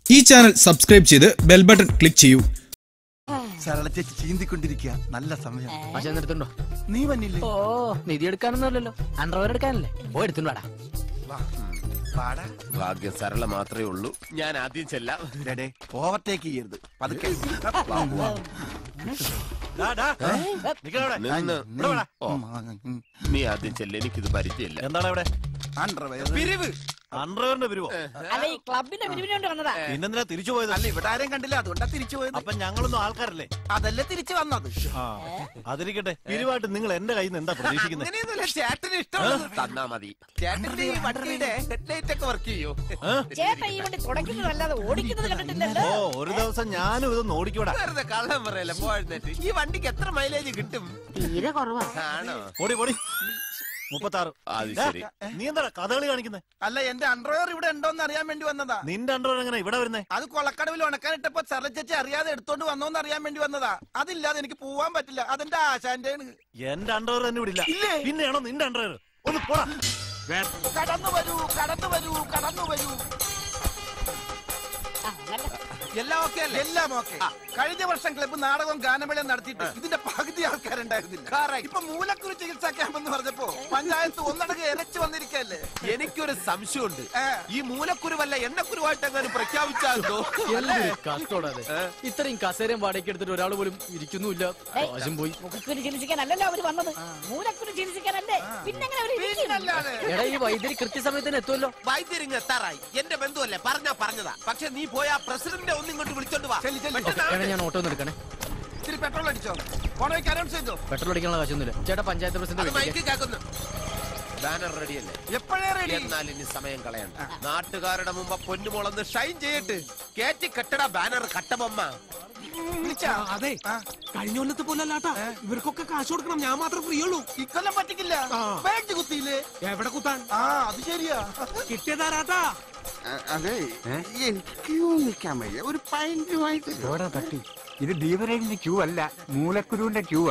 ഈ channel subscribe ചെയ്ത് bell button click ചെയ്യൂ സരള ചേച്ചി ചീന്തിക്കൊണ്ടിരിക്കുക നല്ല സമയം പക്ഷെ എടുത്തുണ്ടോ നീ വന്നില്ലേ ഓ നിധി എടുക്കാനൊന്നുമല്ലല്ലോ അണ്ടർവെയർ എടുക്കാനല്ലേ ഓ എടുത്തുണ്ടോടാ പാടാ ഭാഗ്യം സരള മാത്രമേ ഉള്ളൂ ഞാൻ ആദ്യം ചെല്ലാം ഡേ ഓവർടേക്ക് ചെയ്യരുത് പതുക്കെ നിന്ന് ഓ നീ ആദ്യം ചെല്ല എനിക്കിത് പരിചയമില്ല എന്താണ് ഇവിടെ അണ്ടർവെയർ പിരിവ് അണ്ടർവെയറിന്റെ പിരിവോ അല്ല ഈ ക്ലബിന്റെ പിരിവിന് വേണ്ടി വന്നതാ പിന്നെന്തിനാ തിരിച്ചു പോയത് അല്ല ഇവിടെ ആരും കണ്ടില്ല അതുകൊണ്ടാ തിരിച്ചു പോയത് അപ്പൊ ഞങ്ങളൊന്നും ആൾക്കാരല്ലേ അതല്ലേ തിരിച്ചു വന്നത് ആ അതിരിക്കട്ടെ പിരിവായിട്ട് നിങ്ങൾ എന്റെ കയ്യിൽ നിന്ന് എന്താ പ്രതീക്ഷിക്കുന്നത് അങ്ങനെയൊന്നുമില്ല ചേട്ടന് ഇഷ്ടമുള്ളത് തന്നാ മതി ചേട്ടന്റെ ഈ വണ്ടിയുടെ ഹെഡ്ലൈറ്റ് ഒക്കെ വർക്ക് ചെയ്യോ ചേട്ടാ ഈ വണ്ടി തുടയ്ക്കുന്നതല്ലാതെ ഓടിക്കുന്നത് കണ്ടിട്ടില്ലല്ലോ ഓ ഒരു ദിവസം ഞാനും ഇതൊന്ന് ഓടിക്കൂടാ വെറുതെ കള്ളം പറയല്ല പോഴുന്നേറ്റ് ഈ വണ്ടിക്ക് എത്ര മൈലേജ് കിട്ടും തീരെ കുറവാ ആണോ ഓടി ഓടി മുപ്പത്താറ് അത് ദാ, ശരി. നീ എന്താ കഥകളി കാണിക്കുന്നത് അല്ല എന്റെ അണ്ടർവെയർ ഇവിടെ ഉണ്ടോന്ന് അറിയാൻ വേണ്ടി വന്നതാ നിന്റെ അണ്ടർവെയർ എങ്ങനെ ഇവിടെ വരുന്നേ അത് കൊളക്കടവിൽ ഉണക്കാനിട്ടപ്പോ സരള ചേച്ചി അറിയാതെ എടുത്തോണ്ട് വന്നോന്ന് അറിയാൻ വേണ്ടി വന്നതാ അതില്ലാതെ എനിക്ക് പോവാൻ പറ്റില്ല അതെന്റെ ആശാന്റെ എന്റെ അണ്ടർവെയർ തന്നെ ഇവിടെ ഇല്ല ഇല്ലേ? പിന്നെയാണോ നിന്റെ അണ്ടർവെയർ ഒന്ന് പോടാ കടന്നു വരൂ കടന്നു വരൂ കടന്നു വരൂ എല്ലാം ഓക്കെ അല്ലേ എല്ലാം ഓക്കെ കഴിഞ്ഞ വർഷം ക്ലബ്ബ് നാടകവും ഗാനമേളയും നടത്തിയിട്ട് ഇതിന്റെ പകുതി ആൾക്കാരുണ്ടായിരുന്നില്ല ഇപ്പൊ മൂലക്കുരു ചികിത്സാ ക്യാമ്പ് എന്ന് പറഞ്ഞപ്പോ പഞ്ചായത്ത് ഒന്നടങ്ക ഇരച്ചു വന്നിരിക്കല്ലേ എനിക്കൊരു സംശയമുണ്ട് ഏ. ഈ മൂലക്കുരുവല്ല എണ്ണക്കുരുവായിട്ട് എങ്ങനെ പ്രഖ്യാപിച്ചാലോ കഷ്ടോടാതെ ഇത്രയും കസേരയും വാടകയ്ക്ക് എടുത്തിട്ട് ഒരാൾ പോലും ഇരിക്കുന്നുമില്ല കാശും പോയി മുഖക്കുരു ചികിത്സിക്കാനല്ലല്ലോ അവര് വന്നത് മൂലക്കുരു ചികിത്സിക്കാനല്ലേ പിന്നെങ്ങനെ അവര് ഇരിക്കും? പിന്നല്ലാതെ എടാ ഈ വൈദ്യുതി കൃത്യസമയത്തിന് എത്തുമല്ലോ വൈദ്യരിങ് എത്താറായി എന്റെ ബന്ധുവല്ലേ പറഞ്ഞാ പറഞ്ഞതാ പക്ഷെ നീ പോയി ആ പ്രസിഡന്റിനെ ഒന്ന് ഇങ്ങോട്ട് വിളിച്ചോണ്ട് വാ ചെല്ലി, ചെല്ലി. പെട്ടെന്ന് എടാ ഞാൻ ഓട്ടോ ഒന്ന് എടുക്കണേ ഇത്തിരി പെട്രോൾ അടിച്ചോ പോണവയ്ക്ക് അനൗൺസ് ചെയ്തോ പെട്രോൾ അടിക്കാനുള്ള കാശൊന്നുമില്ല ചേട്ടാ പഞ്ചായത്ത് അത് പ്രസിഡന്റ് മൈക്ക് കേൾക്കുന്നു ബാനർ റെഡിയല്ലേ എപ്പോഴേ റെഡി എന്നാൽ ഇനി സമയം കളയണ്ട നാട്ടുകാരുടെ മുമ്പ് പൊന്നുമോളന്ന് ഷൈൻ ചെയ്യട്ട് കേറ്റി കെട്ടട ബാനർ കട്ടബൊമ്മ വിളിച്ചാ അതെ കഴിഞ്ഞ കൊല്ലത്തെ പോലെ അല്ലാട്ടാ ഇവർക്കൊക്കെ കാശ് കൊടുക്കണം ഞാൻ മാത്രം ഫ്രീ ഉള്ളൂ ഇക്കൊല്ലം പറ്റിക്കില്ല ബാങ്ക് കുത്തിയില്ലേ എവിടെ കുത്താൻ ആ അത് ശരിയാ കിട്ടിയതാരാട്ടാ അതെ എനിക്ക് നിൽക്കാൻ വയ്യ ഒരു പൈന്റ് വാങ്ങിച്ചു തട്ടി ഇത് ബീവറേജിന്റെ ക്യൂ അല്ല മൂലക്കുരുവിന്റെ ക്യൂവാ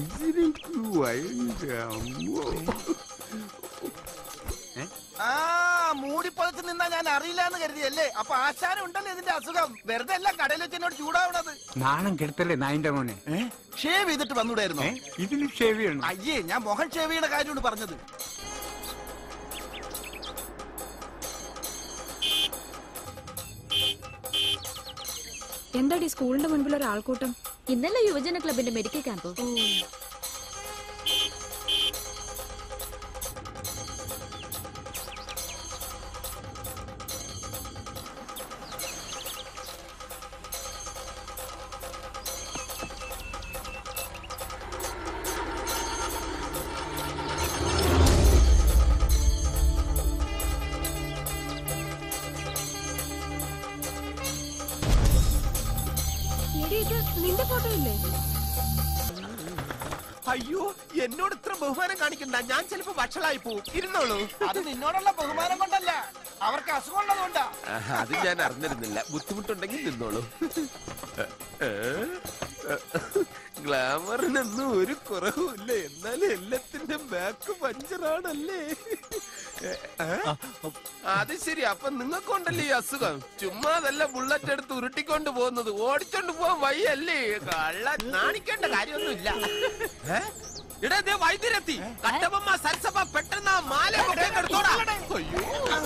ആ മൂടി പൊതച്ച് നിന്നാ ഞാൻ അറിയില്ല എന്ന് കരുതിയല്ലേ അപ്പൊ ആശാനം ഉണ്ടല്ലോ ഇതിന്റെ അസുഖം വെറുതെ അല്ല കടയിൽ വെച്ച് എന്നോട് ചൂടാവണത് നാണം കെടുത്തല്ലേ നായിന്റെ മോനെ ഷേവ് ചെയ്തിട്ട് വന്നൂടായിരുന്നോ ഏ? ഇതിന് ഷേവ് ചെയ്യണം അയ്യേ ഞാൻ മോഹൻ ഷേവ് ചെയ്യണ കാര്യമാണ് പറഞ്ഞത് എന്താടി സ്കൂളിന്റെ മുൻപിൽ ഒരു ആൾക്കൂട്ടം ഇന്നലെ യുവജന ക്ലബിന്റെ മെഡിക്കൽ ക്യാമ്പ് എടി ഇത് നിന്റെ ഫോട്ടോ ഇല്ലേ അയ്യോ എന്നോട് ഇത്ര ബഹുമാനം കാണിക്കണ്ട ഞാൻ ചിലപ്പോ വഷളായി പോവും ഇരുന്നോളൂ അത് നിന്നോടുള്ള ബഹുമാനം കൊണ്ടല്ല അവർക്ക് അസുഖം ഉള്ളതുകൊണ്ടാ അത് ഞാൻ അറിഞ്ഞിരുന്നില്ല ബുദ്ധിമുട്ടുണ്ടെങ്കിൽ നിന്നോളൂ ഗ്ലാമറിനൊന്നും ഒരു കുറവുമില്ല എന്നാലും എല്ലാത്തിന്റെ ബാക്ക് പഞ്ചറാണല്ലേ അത് ശരി അപ്പൊ നിങ്ങൾക്കുണ്ടല്ലേ ഈ അസുഖം ചുമ്മാതല്ല ബുള്ളറ്റ് എടുത്ത് ഉരുട്ടിക്കൊണ്ട് പോകുന്നത് ഓടിച്ചോണ്ട് പോവാൻ വയ്യല്ലേ കള്ള നാണിക്കേണ്ട കാര്യമൊന്നുമില്ല ഏ? എടാ ദേ വൈദ്യരെത്തി കട്ടപ്പമ്മ സരസമ്മ പെട്ടെന്ന് ആ മാല കൊണ്ടേക്ക് എടുത്തോടാ അയ്യോ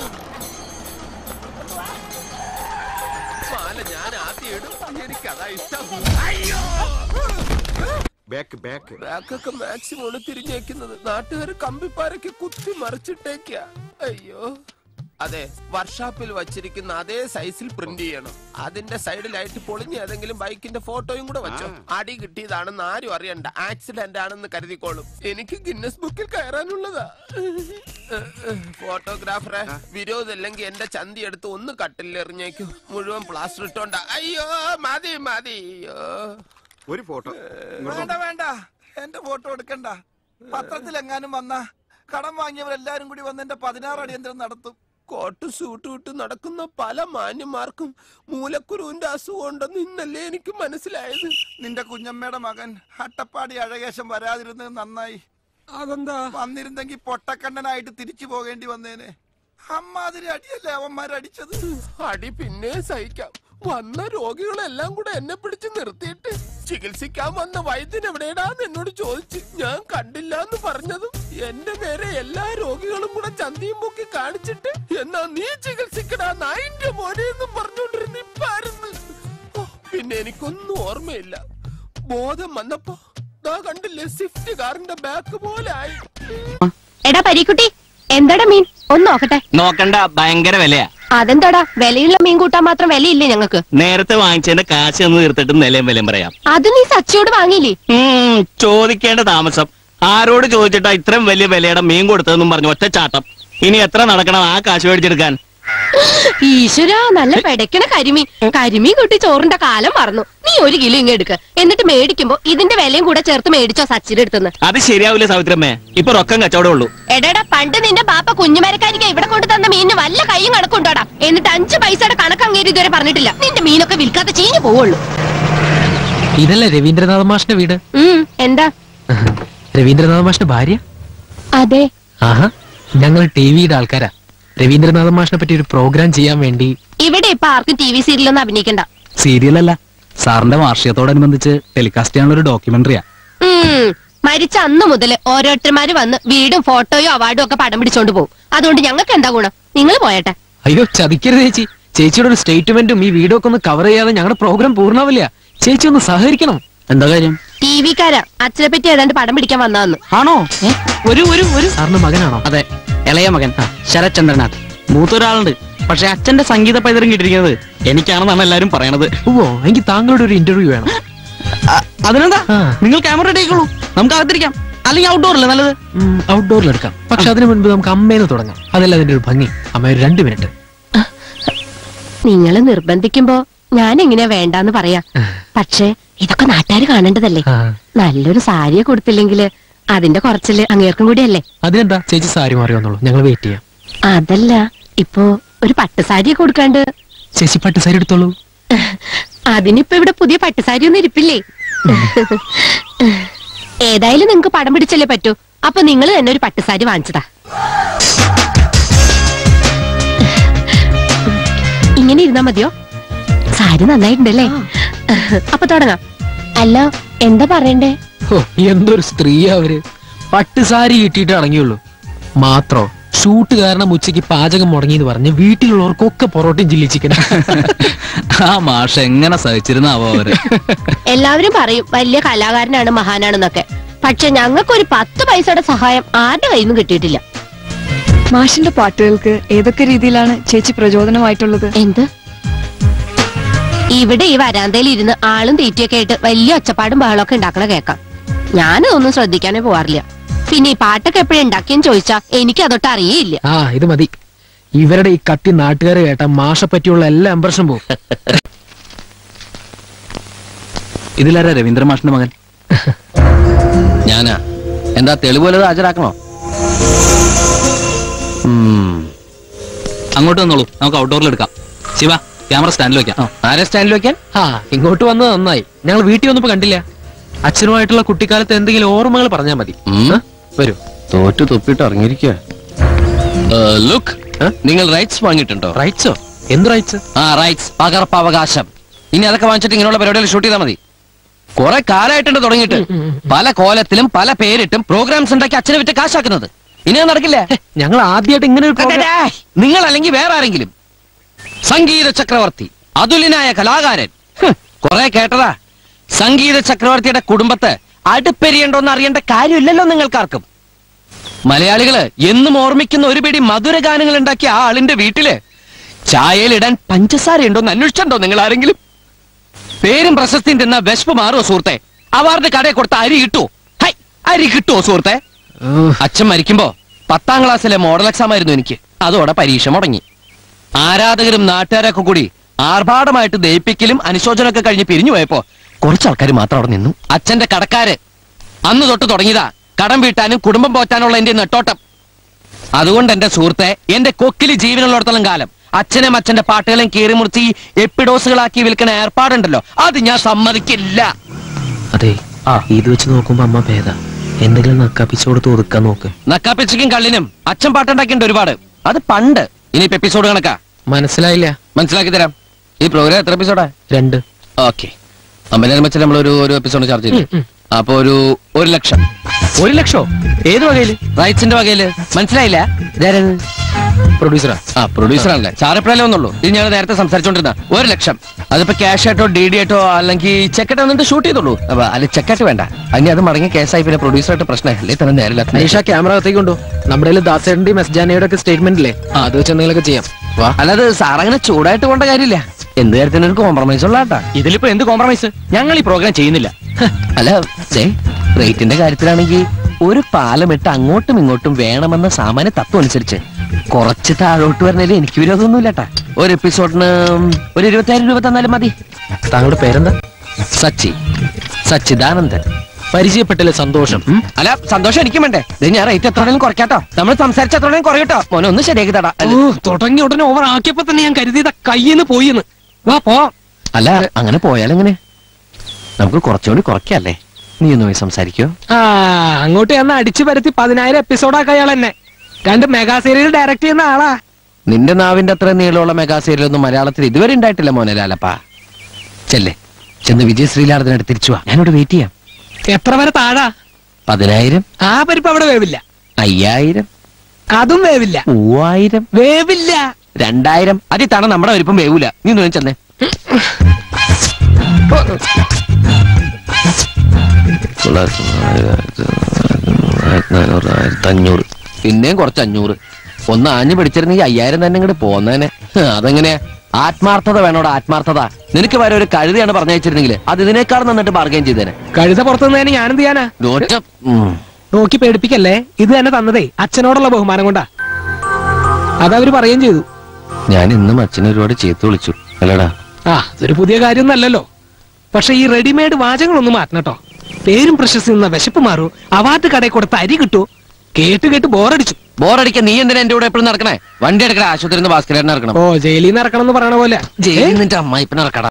മാല ഞാൻ ആദ്യം ഇടും എനിക്കതാ ഇഷ്ടം അയ്യോ ബാക്ക് ബാക്ക് ബാക്കൊക്കെ മാക്സിമം തിരിഞ്ഞേക്കുന്നത് നാട്ടുകാർ കമ്പിപ്പാരയ്ക്ക് കുത്തി മറിച്ചിട്ടേക്ക അയ്യോ അതെ വർക്ക്ഷോപ്പിൽ വച്ചിരിക്കുന്ന അതേ സൈസിൽ പ്രിന്റ് ചെയ്യണം അതിന്റെ സൈഡിലായിട്ട് പൊളിഞ്ഞ ഏതെങ്കിലും ബൈക്കിന്റെ ഫോട്ടോയും കൂടെ വെച്ചോ അടി കിട്ടിയതാണെന്ന് ആരും അറിയണ്ട ആക്സിഡന്റ് ആണെന്ന് കരുതിക്കോളും എനിക്ക് ഗിന്നസ് ബുക്കിൽ കയറാനുള്ളതാ ഫോട്ടോഗ്രാഫറെ വിരോധമില്ലെങ്കിൽ എന്റെ ചന്തി എടുത്ത് ഒന്ന് കട്ടിൽ എറിഞ്ഞേക്കും മുഴുവൻ പ്ലാസ്റ്റർ ഇട്ടോണ്ട അയ്യോ മതി മതി അയ്യോ ഒരു ഫോട്ടോ വേണ്ട വേണ്ട എന്റെ ഫോട്ടോ എടുക്കണ്ട പത്രത്തിലെങ്ങാനും വന്ന കടം വാങ്ങിയവരെല്ലാരും കൂടി വന്ന് എന്റെ പതിനാറ് അടിയന്തരം നടത്തും കോട്ട് സൂട്ട് ഇട്ട് നടക്കുന്ന പല മാന്യന്മാർക്കും മൂലക്കുരുവിന്റെ അസുഖം ഉണ്ടെന്ന് ഇന്നല്ലേ എനിക്ക് മനസ്സിലായത് നിന്റെ കുഞ്ഞമ്മയുടെ മകൻ അട്ടപ്പാടി അഴകേശം വരാതിരുന്നത് നന്നായി അതെന്താ വന്നിരുന്നെങ്കിൽ പൊട്ടക്കണ്ണനായിട്ട് തിരിച്ചു പോകേണ്ടി വന്നേനെ അമ്മാതിരി അടിയല്ലേ അവന്മാരടിച്ചത് അടി പിന്നെ സഹിക്കാം വന്ന രോഗികളെല്ലാം കൂടെ എന്നെ പിടിച്ച് നിർത്തിയിട്ട് ചികിത്സിക്കാൻ വന്ന വൈദ്യൻ എവിടെയാടാന്ന് എന്നോട് ചോദിച്ചു ഞാൻ കണ്ടില്ല എന്ന് പറഞ്ഞതും എന്റെ നേരെ എല്ലാ രോഗികളും കൂടെ ചന്തിയും പൊക്കി കാണിച്ചിട്ട് എന്നാ നീ ചികിത്സിക്കടാ നായിന്റെ മോനെ എന്നും പറഞ്ഞോണ്ടിരുന്ന ഇപ്പായിരുന്നു ഓ, പിന്നെ എനിക്കൊന്നും ഓർമ്മയില്ല ബോധം വന്നപ്പോ ദാ കണ്ടില്ലേ സ്വിഫ്റ്റ് കാറിന്റെ ബാക്ക് പോലെ ആയി എടാ പരീക്കുട്ടി എന്താടാ മീൻ ഒന്ന് നോക്കട്ടെ നോക്കണ്ട ഭയങ്കര വിലയാ അതെന്താടാ വിലയുള്ള മീൻ കൂട്ടാൻ മാത്രം വിലയില്ലേ ഞങ്ങക്ക് നേരത്തെ വാങ്ങിച്ചതിന്റെ കാശ് ഒന്ന് തീർത്തിട്ട് നിലയും വിലയും പറയാം അത് നീ സച്ചിയോട് വാങ്ങിയില്ലേ ഉം, ചോദിക്കേണ്ട താമസം ആരോട് ചോദിച്ചിട്ടാ ഇത്രയും വലിയ വിലയുടെ മീൻ കൊടുത്തതെന്നും പറഞ്ഞു ഒറ്റ ചാട്ടം ഇനി എത്ര നടക്കണം ആ കാശ് മേടിച്ചെടുക്കാൻ ഈശ്വരാ നല്ല പെടക്കണ കരിമീൻ കരിമീൻ കൂട്ടി ചോറിന്റെ കാലം മറന്നു നീ ഒരു കിലോ ഇങ്ങ് എടുക്ക എന്നിട്ട് മേടിക്കുമ്പോ ഇതിന്റെ വിലയും കൂടെ ചേർത്ത് മേടിച്ചോ സച്ചിന്റെ അടുത്തുനിന്ന് അത് ശരിയാവില്ല സാവിത്രമ്മേ ഇപ്പൊ റൊക്കം കച്ചവടം ഉള്ളൂ എടാടാ പണ്ട് നിന്റെ ബാപ്പ കുഞ്ഞുമരക്കാരിക്ക് ഇവിടെ കൊണ്ട് തന്ന മീനിന് വല്ല കൈയും കണക്കുണ്ടോടാ എന്നിട്ട് അഞ്ച് പൈസയുടെ കണക്ക് അങ്ങേര് ഇതുവരെ പറഞ്ഞിട്ടില്ല നിന്റെ മീനൊക്കെ വിൽക്കാതെ ചീഞ്ഞു പോവുള്ളൂ ഇതല്ലേ രവീന്ദ്രനാഥ മാഷിന്റെ വീട് ഉം എന്താ രവീന്ദ്രനാഥ മാഷിന്റെ ഭാര്യ അതെ ആഹാ ഞങ്ങൾ ടി വിയുടെ ആൾക്കാരാ രവീന്ദ്രനാഥ മാഷിനെ പറ്റി ഒരു പ്രോഗ്രാം ചെയ്യാൻ വേണ്ടി ഇവിടെ ഇപ്പൊ ആർക്കും ടി വി സീരിയലൊന്നും അഭിനയിക്കണ്ട സീരിയൽ അല്ല സാറിന്റെ വാർഷികത്തോടനുബന്ധിച്ച് ടെലികാസ്റ്റ് ചെയ്യാനുള്ള ഒരു ഡോക്യുമെന്ററിയാ ഉം. മരിച്ച അന്ന് മുതൽ ഓരോരുത്തർമാര് വന്ന് വീടും ഫോട്ടോയോ അവാർഡും ഒക്കെ പടം പിടിച്ചോണ്ട് പോകും അതുകൊണ്ട് ഞങ്ങൾക്ക് എന്താ ഗുണം നിങ്ങൾ പോയട്ടെ അയ്യോ ചതിക്കരുത് ചേച്ചി ചേച്ചിയുടെ ഒരു സ്റ്റേറ്റ്മെന്റും ഈ വീഡിയോ ഒക്കെ ഒന്ന് കവർ ചെയ്യാതെ ഞങ്ങളുടെ പ്രോഗ്രാം പൂർണ്ണാവില്ല ചേച്ചി ഒന്ന് സഹകരിക്കണം എന്താ കാര്യം ടി വിക്കാരാ അച്ഛനെ പറ്റി ഏതാണ്ട് പടം പിടിക്കാൻ വന്നതെന്ന് ആണോ ഒരു ഒരു ഒരു സാറിന്റെ മകനാണോ അതെ ഇളയ മകൻ ശരത് ചന്ദ്രനാഥ് മൂത്തൊരാളുണ്ട് പക്ഷെ അച്ഛന്റെ സംഗീത പൈതൃകം കിട്ടിയിരിക്കുന്നത് എനിക്കാണെന്നാണ് എല്ലാരും പറയണത് ഓ എനിക്ക് താങ്കളുടെ ഒരു ഇന്റർവ്യൂ വേണം അതിനെന്താ ആ. നിങ്ങൾ ക്യാമറ ഇട്ടേക്കുള്ളൂ നമുക്ക് അകത്തിരിക്കാം അല്ലെങ്കിൽ ഔട്ട്ഡോർ അല്ലേ നല്ലത് ഔട്ട്ഡോറിൽ എടുക്കാം പക്ഷെ അതിനു മുൻപ് നമുക്ക് അമ്മേന്ന് തുടങ്ങാം അതല്ല അതിന്റെ ഒരു ഭംഗി അമ്മ ഒരു രണ്ട് മിനിറ്റ് നിങ്ങൾ നിർബന്ധിക്കുമ്പോ ഞാൻ എങ്ങനെയാ വേണ്ടാന്ന് പറയാ പക്ഷേ ഇതൊക്കെ നാട്ടുകാർ കാണേണ്ടതല്ലേ നല്ലൊരു സാരിയെ കൊടുത്തില്ലെങ്കില് അതിന്റെ കുറച്ചില് അങ്ങേർക്കും കൂടിയല്ലേ അതിനെന്താ ചേച്ചി സാരി മാറി വന്നോളൂ ഞങ്ങൾ വെയിറ്റ് ചെയ്യാം അതല്ല ഇപ്പോ ഒരു പട്ടുസാരിയെ കൊടുക്കാണ്ട് ചേച്ചി പട്ട് സാരി എടുത്തോളൂ അതിനിപ്പോ ഇവിടെ പുതിയ പട്ടുസാരി ഒന്നും ഇരിപ്പില്ലേ ഏതായാലും നിങ്ങക്ക് പടം പിടിച്ചല്ലേ പറ്റൂ അപ്പൊ നിങ്ങൾ തന്നെ ഒരു പട്ടുസാരി വാങ്ങിച്ചതാ ഇങ്ങനെ ഇരുന്നാ മതിയോ സാരി നന്നായിട്ടുണ്ടല്ലേ അപ്പൊ തുടങ്ങാം അല്ല എന്താ പറയണ്ടേ ഓ എന്തൊരു സ്ത്രീയാ അവര് പട്ട് സാരി കിട്ടിയിട്ട് അടങ്ങിയുള്ളൂ മാത്രോ ഷൂട്ട് കാരണം ഉച്ചയ്ക്ക് പാചകം മുടങ്ങിയെന്ന് പറഞ്ഞ് വീട്ടിലുള്ളവർക്കൊക്കെ പൊറോട്ടയും ചില്ലി ചിക്കൻ ആ മാഷ എങ്ങനെ സഹിച്ചിരുന്നാവോ അവര് എല്ലാവരും പറയും വലിയ കലാകാരനാണ് മഹാനാണെന്നൊക്കെ പക്ഷെ ഞങ്ങൾക്കൊരു പത്ത് പൈസയുടെ സഹായം ആരുടെ കയ്യിൽ നിന്നും കിട്ടിയിട്ടില്ല മാഷിന്റെ പാട്ടുകൾക്ക് ഏതൊക്കെ രീതിയിലാണ് ചേച്ചി പ്രചോദനമായിട്ടുള്ളത് എന്ത് ഇവിടെ ഈ വരാന്തയിൽ ഇരുന്ന് ആളും തീറ്റയൊക്കെ ആയിട്ട് വലിയ ഒച്ചപ്പാടും ബഹളമൊക്കെ ഉണ്ടാക്കണ കേക്കാം ഞാനതൊന്നും ശ്രദ്ധിക്കാനേ പോവാറില്ല പിന്നെ ഈ പാട്ടൊക്കെ എപ്പോഴും ഉണ്ടാക്കിയെന്ന് ചോദിച്ചാ എനിക്ക് അതൊട്ട് അറിയേയില്ല ആ ഇത് മതി ഇവരുടെ ഈ കത്തി നാട്ടുകാരെ കേട്ട മാഷെ പറ്റിയുള്ള എല്ലാ എംപ്രഷൻ പോകും ഇതിലാരാ രവീന്ദ്ര മാഷിന്റെ മകൻ ഞാനാ എന്താ തെളിവ് വല്ലത് ഹാജരാക്കണോ ഉം. അങ്ങോട്ട് വന്നോളൂ നമുക്ക് ഔട്ട്ഡോറിൽ എടുക്കാം ശിവ ക്യാമറ സ്റ്റാൻഡിൽ വെക്കാം ആരെ സ്റ്റാൻഡിൽ വെക്കാൻ ആ ഇങ്ങോട്ട് വന്നത് നന്നായി ഞങ്ങൾ വീട്ടിൽ വന്നപ്പോ കണ്ടില്ല അച്ഛനുമായിട്ടുള്ള കുട്ടിക്കാലത്ത് എന്തെങ്കിലും ഓർമ്മകൾ പറഞ്ഞാൽ മതി ആ, വരൂ തോറ്റു തൊപ്പിട്ട് ഇറങ്ങിയിരിക്കുക ലുക്ക് നിങ്ങൾ റൈറ്റ്സ് വാങ്ങിയിട്ടുണ്ടോ റൈറ്റ്സോ എന്ത് റൈറ്റ്സ് ആ റൈറ്റ്സ് പകർപ്പവകാശം ഇനി അതൊക്കെ വാങ്ങിച്ചിട്ട് ഇങ്ങനെയുള്ള പരിപാടികൾ ഷൂട്ട് ചെയ്താൽ മതി കുറെ കാലമായിട്ടുണ്ട് തുടങ്ങിയിട്ട് പല കോലത്തിലും പല പേരിട്ടും പ്രോഗ്രാംസ് ഉണ്ടാക്കി അച്ഛനെ വിറ്റ് കാശാക്കുന്നത് ഇനി അത് നടക്കില്ല ഞങ്ങൾ ആദ്യമായിട്ട് ഇങ്ങനെ ഒരു program- നിങ്ങൾ അല്ലെങ്കിൽ വേറെ ആരെങ്കിലും സംഗീത ചക്രവർത്തി അതുല്യനായ കലാകാരൻ ഹ്, കുറെ കേട്ടതാ സംഗീത ചക്രവർത്തിയുടെ കുടുംബത്ത് അടുപ്പെരിയണ്ടോന്ന് അറിയേണ്ട കാര്യമില്ലല്ലോ നിങ്ങൾക്കാർക്കും മലയാളികള് എന്നും ഓർമ്മിക്കുന്ന ഒരു പിടി മധുരഗാനങ്ങൾ ഉണ്ടാക്കിയ ആ ആളിന്റെ വീട്ടില് ചായയിലിടാൻ പഞ്ചസാര ഉണ്ടോന്ന് അന്വേഷിച്ചിട്ടുണ്ടോ നിങ്ങൾ ആരെങ്കിലും പേരും പ്രശസ്തിയും തിന്ന വിശപ്പ് മാറുമോ സുഹൃത്തെ അവാർഡ് കടയിൽ കൊടുത്ത അരി കിട്ടുമോ ഹൈ അരി കിട്ടുമോ സുഹൃത്തെ അച്ഛൻ മരിക്കുമ്പോ പത്താം ക്ലാസ്സിലെ മോഡൽ എക്സാം ആയിരുന്നു എനിക്ക് അതോടെ പരീക്ഷ മുടങ്ങി ആരാധകരും നാട്ടുകാരൊക്കെ കൂടി ആർഭാടമായിട്ട് ദയിപ്പിക്കലും അനുശോചനമൊക്കെ കഴിഞ്ഞ് പിരിഞ്ഞു പോയപ്പോ കുറച്ച് ആൾക്കാർ മാത്രം അവിടെ നിന്നു അച്ഛന്റെ കടക്കാര് അന്ന് തൊട്ട് തുടങ്ങിയതാ കടം വീട്ടാനും കുടുംബം പോറ്റാനുള്ള എന്റെ നെട്ടോട്ടം അതുകൊണ്ട് എന്റെ സുഹൃത്തെ എന്റെ കൊക്കില് ജീവനുള്ളിടത്തോളം കാലം അച്ഛനും അച്ഛന്റെ പാട്ടുകളും കീറി മുറിച്ച് ഈ എപ്പിഡോസുകളാക്കി വിൽക്കുന്ന ഏർപ്പാടുണ്ടല്ലോ അത് ഞാൻ സമ്മതിക്കില്ല അതെ ഇത് വെച്ച് നോക്കുമ്പോ അമ്മ ഭേദ എന്തെങ്കിലും നക്കാപ്പിച്ചു കൊടുത്ത് ഒതുക്കാൻ നോക്ക് നക്കാപ്പിച്ചയ്ക്കും കള്ളിനും അച്ഛൻ പാട്ടുണ്ടാക്കിയിട്ടുണ്ട് ഒരുപാട് അത് പണ്ട് ഇനിയിപ്പോ എപ്പിസോഡ് കണക്കാ മനസ്സിലായില്ല മനസ്സിലാക്കി തരാം ഈ പ്രോഗ്രാം എത്ര എപ്പിസോഡാ രണ്ട് ഓക്കെ അമ്പതിനായിരം വെച്ച് നമ്മൾ ഒരു ഒരു എപ്പിസോഡ് ചാർജ് ചെയ്തു അപ്പൊ ഒരു ഒരു ലക്ഷം ഒരു ലക്ഷോ ഏത് വകയില് റൈറ്റ്സിന്റെ വകയില് മനസ്സിലായില്ല ഇതാരത് പ്രൊഡ്യൂസറാ ആ പ്രൊഡ്യൂസർ ആണല്ലേ സാറെപ്പോഴല്ലേ വന്നുള്ളൂ ഇത് ഞാൻ നേരത്തെ സംസാരിച്ചോണ്ടിരുന്ന ഒരു ലക്ഷം അതിപ്പോ ക്യാഷ് ആയിട്ടോ ഡി ഡി ആയിട്ടോ അല്ലെങ്കിൽ ചെക്കറ്റ് വന്നിട്ട് ഷൂട്ട് ചെയ്തോളൂ അപ്പൊ അല്ല ചെക്കറ്റ് വേണ്ട അതിന് അത് മടങ്ങിയ കേസായി പിന്നെ പ്രൊഡ്യൂസറായിട്ട് പ്രശ്നമല്ലേ തന്നെ നേരെ അനീഷ ക്യാമറ അകത്തേക്ക് കൊണ്ടു നമ്മുടെ ദാസേട്ടന്റെയും എസ് ജാനയുടെ ഒക്കെ സ്റ്റേറ്റ്മെന്റ് ഇല്ലേ ആ, അത് വെച്ച് എന്തെങ്കിലുമൊക്കെ ചെയ്യാം വാ അല്ലാതെ സാർ അങ്ങനെ ചൂടായിട്ട് പോണ്ട കാര്യമില്ല എന്ത് കാര്യത്തിന് ഒരു കോംപ്രമൈസ് ഉള്ള കേട്ടാ ഇതിലിപ്പോ എന്ത് കോംപ്രമൈസ് ഞങ്ങൾ ഈ പ്രോഗ്രാം ചെയ്യുന്നില്ല അല്ല ദേ റേറ്റിന്റെ കാര്യത്തിലാണെങ്കിൽ ഒരു പാലം ഇട്ട് അങ്ങോട്ടും ഇങ്ങോട്ടും വേണമെന്ന സാമാന്യ തത്വം അനുസരിച്ച് കുറച്ച് താഴോട്ട് വരണേലും എനിക്ക് വിരോധമൊന്നുമില്ല കേട്ടാ ഒരു എപ്പിസോഡിന് ഒരു ഇരുപത്തിയായിരം രൂപ തന്നാലും മതി താങ്കളുടെ പേരെന്താ സച്ചി സച്ചിദാനന്ദൻ പരിചയപ്പെട്ടല്ലേ സന്തോഷം ഉം? അല്ല സന്തോഷം എനിക്കും വേണ്ടേ ദേ ഞാൻ റേറ്റ് എത്രയാണെങ്കിലും കുറയ്ക്കാട്ടോ നമ്മൾ സംസാരിച്ച എത്രയാണെങ്കിലും കുറയട്ടോ മോനെ ഒന്ന് ശരിയാക്കി തടാ ഓ, തുടങ്ങി ഉടനെ ഓവർ ആക്കിയപ്പോ തന്നെ ഞാൻ കരുതിയത് കയ്യിന്ന് പോയിന്ന് വാ പോ അല്ല അങ്ങനെ പോയാലെങ്ങനെ നമുക്ക് കുറച്ചുകൂടി കുറയ്ക്കല്ലേ നീ ഒന്ന് പോയി സംസാരിക്കോ ആ അങ്ങോട്ട് ചെന്ന് അടിച്ചു പരത്തി പതിനായിരം എപ്പിസോഡാക്ക അയാൾ എന്നെ രണ്ട് മെഗാ സീരിയൽ ഡയറക്ട് ചെയ്യുന്ന ആളാ നിന്റെ നാവിന്റെ അത്ര നീളമുള്ള മെഗാ സീരിയലൊന്നും മലയാളത്തിൽ ഇതുവരെ ഉണ്ടായിട്ടില്ല മോനെ ലാലപ്പാ ചെല്ലേ ചെന്ന് വിജയ ശ്രീലാടത്തിനടുത്ത് തിരിച്ചു വാ ഞാനിവിടെ വെയിറ്റ് ചെയ്യാം എത്ര വരെ താഴാ പതിനായിരം ആ പരിപ്പ് അവിടെ വേവില്ല അയ്യായിരം അതും വേവില്ല മൂവായിരം വേവില്ല രണ്ടായിരം അതിൽ തണ നമ്മുടെ വലിപ്പം വേവൂല നീ ഒന്ന് ചെന്നേ അഞ്ഞൂറ് പിന്നെയും കുറച്ച് അഞ്ഞൂറ് ഒന്ന് ആഞ്ഞു പിടിച്ചിരുന്നെങ്കിൽ അയ്യായിരം തന്നെ ഇങ്ങോട്ട് പോന്നേനെ ഹ്, അതെങ്ങനെയാ ആത്മാർത്ഥത വേണോടാ ആത്മാർത്ഥത നിനക്ക് വരെ ഒരു കഴുതയാണ് പറഞ്ഞയച്ചിരുന്നെങ്കിൽ അത് ഇതിനേക്കാൾ നന്നിട്ട് ബാർഗൈൻ ചെയ്തേനെ കഴുത പുറത്തുനിന്നതിന് ഞാനെന്ത് ചെയ്യാനാ ഒറ്റ ഉം. നോക്കി പേടിപ്പിക്കല്ലേ ഇത് തന്നെ തന്നതേ അച്ഛനോടുള്ള ബഹുമാനം കൊണ്ടാ അതവര് പറയുകയും ചെയ്തു ഞാൻ ഇന്നും അച്ഛനെ ഒരുപാട് ചേർത്ത് വിളിച്ചു അല്ലടാ ആ അതൊരു പുതിയ കാര്യമൊന്നല്ലല്ലോ പക്ഷെ ഈ റെഡിമെയ്ഡ് വാചകങ്ങളൊന്നും മാറ്റണം കേട്ടോ പേരും പ്രശസ്തി നിന്ന വിശപ്പ് മാറൂ അവാർഡ് കടയിൽ കൊടുത്ത അരി കിട്ടൂ കേട്ട് കേട്ട് ബോറടിച്ചു ബോറടിക്കാൻ നീ എന്തിനാ എന്റെ കൂടെ എപ്പോഴും നടക്കണേ വണ്ടി എടുക്കണ ആശുപത്രി ഭാസ്കരനെ ഇറക്കണം ഓ ജയിലിൽ നിന്ന് ഇറക്കണം എന്ന് പറയണ പോലെ ജയിലിൽ നിന്റെ അമ്മായിപ്പനെ ഇറക്കടാ